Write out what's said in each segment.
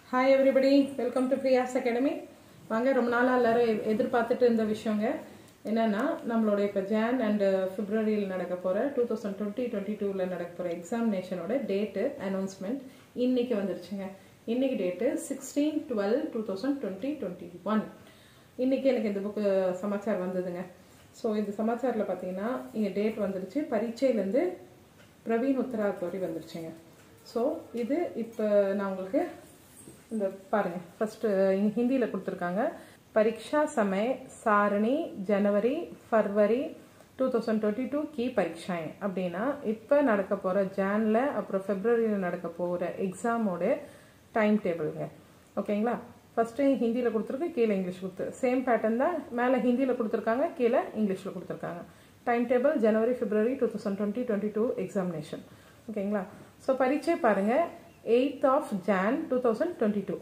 hi everybody welcome to ஃப்ரீயாஸ் academy வாங்க ரொம்ப நாளாக எல்லாரும் எ- எதிர்பார்த்துட்டு இருந்த விஷயங்க என்னன்னா நம்மளோட இப்போ ஜான் அண்டு பிப்ரவரியில் நடக்க போகிற டூ தௌசண்ட் டுவெண்ட்டி டுவெண்ட்டி டூவில் நடக்க போகிற எக்ஸாமினேஷனோட டேட்டு அனௌன்ஸ்மெண்ட் இன்னைக்கு வந்துருச்சுங்க இன்னைக்கு date sixteen twelve two thousand twenty twenty one இன்னைக்கு எனக்கு இந்த புக்கு சமாச்சார் வந்ததுங்க ஸோ இந்த சமாச்சாரில் பார்த்தீங்கன்னா இங்கே டேட் வந்துருச்சு பரீட்சையிலேருந்து பிரவீன் உத்தராத்தோரி வந்துருச்சுங்க ஸோ இது இப்போ நான் உங்களுக்கு இந்த பாருங்க ஃபர்ஸ்ட் ஹிந்தியில் கொடுத்துருக்காங்க பரீட்சா சமய சாரணி ஜனவரி ஃபர்வரி டூ தௌசண்ட் டுவெண்ட்டி டூ கீ பரீட்சாய் அப்படின்னா இப்போ நடக்க போகிற ஜானில் அப்புறம் ஃபெப்ரவரியில் நடக்க போகிற எக்ஸாமோட டைம் டேபிளுங்க ஓகேங்களா ஃபர்ஸ்ட்டு ஹிந்தியில் கொடுத்துருக்கு கீழே இங்கிலீஷ் கொடுத்து சேம் பேட்டர்ன் தான் மேலே ஹிந்தியில் கொடுத்துருக்காங்க கீழே இங்கிலீஷில் கொடுத்துருக்காங்க டைம் டேபிள் ஜனவரி பிப்ரவரி two thousand twenty twenty two examination ஓகேங்களா ஸோ பரீட்சை பாருங்கள் eighth of Jan two thousand twenty two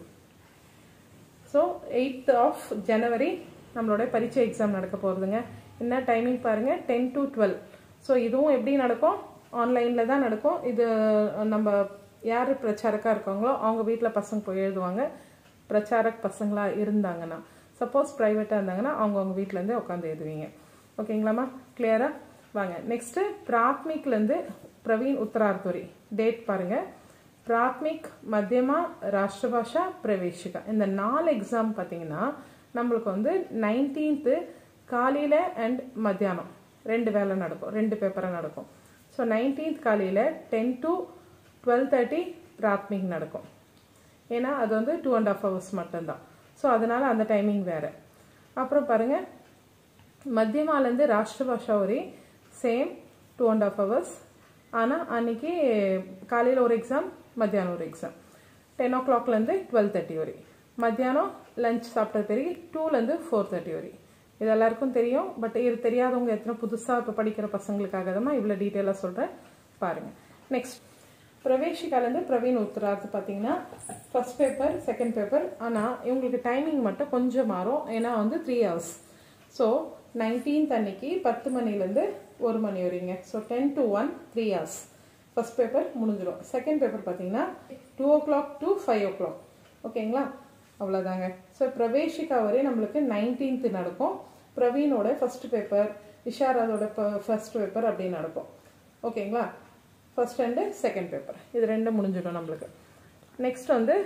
so eighth of ஜனவரி நம்மளோட பரீட்சை எக்ஸாம் நடக்க போகிறதுங்க என்ன டைமிங் பாருங்கள் டென் டு டுவெல் ஸோ இதுவும் எப்படி நடக்கும் ஆன்லைனில் தான் நடக்கும் இது நம்ம யார் பிரச்சாரக்காக இருக்காங்களோ அவங்க வீட்டில் பசங்க போய் எழுதுவாங்க பிரச்சாரக் பசங்களாக இருந்தாங்கன்னா சப்போஸ் ப்ரைவேட்டாக இருந்தாங்கன்னா அவங்க அவங்க வீட்டிலேருந்தே உட்காந்து எழுதுவீங்க ஓகேங்களாம்மா கிளியரா வாங்க நெக்ஸ்ட்டு பிராத்மிக்லேருந்து பிரவீன் உத்தரார்த்தோரி டேட் பாருங்கள் பிராத்மிக் மத்தியமா ராஷ்டிரபாஷா பிரவேஷிகா இந்த நாலு எக்ஸாம் பார்த்தீங்கன்னா நம்மளுக்கு வந்து நைன்டீன்த்து காலையில் அண்ட் மத்தியானம் ரெண்டு வேலை நடக்கும் ரெண்டு பேப்பராக நடக்கும் ஸோ நைன்டீன்த் காலையில் ten to twelve thirty Prathmik நடக்கும் ஏன்னா அது வந்து டூ அண்ட் ஆஃப் ஹவர்ஸ் மட்டும்தான் ஸோ அதனால் அந்த டைமிங் வேறு அப்புறம் பாருங்கள் மத்தியமாலேருந்து ராஷ்டிரபாஷா வரை same two and half hours ஆனால் அன்னைக்கு காலையில் ஒரு எக்ஸாம் மத்தியானம் ஒரு எக்ஸாம் டென் ஓ கிளாக்லேருந்து டுவெல் தேர்ட்டி வரை மத்தியானம் லஞ்ச் சாப்பிட்ட பிறகு டூலேருந்து ஃபோர் தேர்ட்டி வரை இது எல்லாருக்கும் தெரியும் பட் இது தெரியாதவங்க எத்தனை புதுசாக இப்போ படிக்கிற பசங்களுக்காக தான் இவ்வளோ டீட்டெயிலாக சொல்கிறேன் பாருங்கள் நெக்ஸ்ட் பிரவேஷிகாலேருந்து பிரவீன் உத்தராத்து பார்த்தீங்கன்னா ஃபர்ஸ்ட் பேப்பர் செகண்ட் பேப்பர் ஆனால் இவங்களுக்கு டைமிங் மட்டும் கொஞ்சம் மாறும் ஏன்னா வந்து த்ரீ ஹவர்ஸ் ஸோ நைன்டீன்த் அன்னைக்கு பத்து மணிலேருந்து ஒரு மணி வரைங்க so ten to one three hours first paper முடிஞ்சிடும் செகண்ட் பேப்பர் பார்த்தீங்கன்னா two o'clock to five o'clock ஓகேங்களா அவ்வளோதாங்க ஸோ பிரவேஷிகா வரை நம்மளுக்கு நைன்டீன்த் நடக்கும் பிரவீனோட ஃபர்ஸ்ட் பேப்பர் இஷாராதோட ஃபர்ஸ்ட் பேப்பர் அப்படி நடக்கும் ஓகேங்களா ஃபர்ஸ்ட் அண்டு செகண்ட் பேப்பர் இது ரெண்டும் முடிஞ்சிடும் நம்மளுக்கு நெக்ஸ்ட் வந்து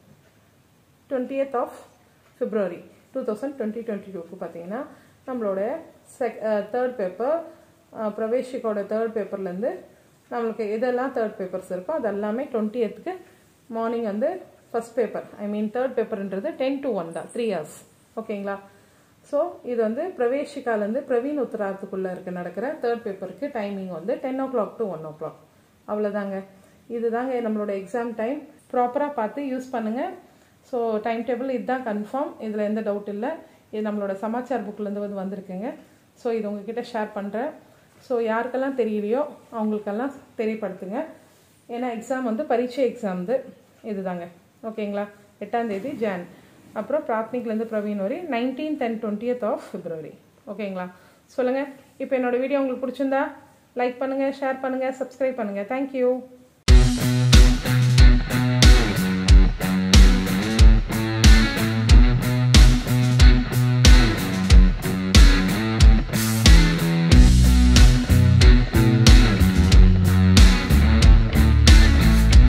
டுவெண்ட்டியத் ஆஃப் பிப்ரவரி டூ தௌசண்ட் டுவெண்ட்டி டுவெண்ட்டி டூக்கு பார்த்தீங்கன்னா நம்மளோட செக் தேர்ட் பேப்பர் பிரவேஷிக்கோட தேர்ட் பேப்பர்லேருந்து நம்மளுக்கு எதெல்லாம் தேர்ட் பேப்பர்ஸ் இருக்கோ அது எல்லாமே டுவெண்ட்டியத்துக்கு மார்னிங் வந்து first paper I mean third பேப்பர்ன்றது டென் டு ஒன் தான் த்ரீ ஹவர்ஸ் ஓகேங்களா ஸோ இது வந்து பிரவேஷிகாலேருந்து பிரவீன் உத்தராத்துக்குள்ளே இருக்க நடக்கிற தேர்ட் பேப்பருக்கு டைமிங் வந்து ten o'clock to one o'clock அவ்வளோதாங்க இதுதாங்க நம்மளோட எக்ஸாம் டைம் ப்ராப்பராக பார்த்து யூஸ் பண்ணுங்கள் ஸோ டைம் டேபிள் இதுதான் கன்ஃபார்ம் இதில் எந்த டவுட் இல்லை இது நம்மளோட சமாச்சார் புக்லேருந்து வந்து வந்திருக்குங்க ஸோ இது உங்ககிட்ட ஷேர் பண்ணுறேன் ஸோ யாருக்கெல்லாம் தெரியலையோ அவங்களுக்கெல்லாம் தெரியப்படுத்துங்க ஏன்னா எக்ஸாம் வந்து பரீட்சை எக்ஸாம் இது இதுதாங்க ஓகேங்களா எட்டாம் தேதி ஜான் அப்புறம் பிராத்மிக்லேருந்து பிரவீன் வரை நைன்டீன்த் அண்ட் டுவெண்ட்டியத் ஆஃப் பிப்ரவரி ஓகேங்களா சொல்லுங்கள் இப்போ என்னோட வீடியோ உங்களுக்கு பிடிச்சிருந்தா லைக் பண்ணுங்கள் ஷேர் பண்ணுங்கள் சப்ஸ்கிரைப் பண்ணுங்கள் தேங்க்யூ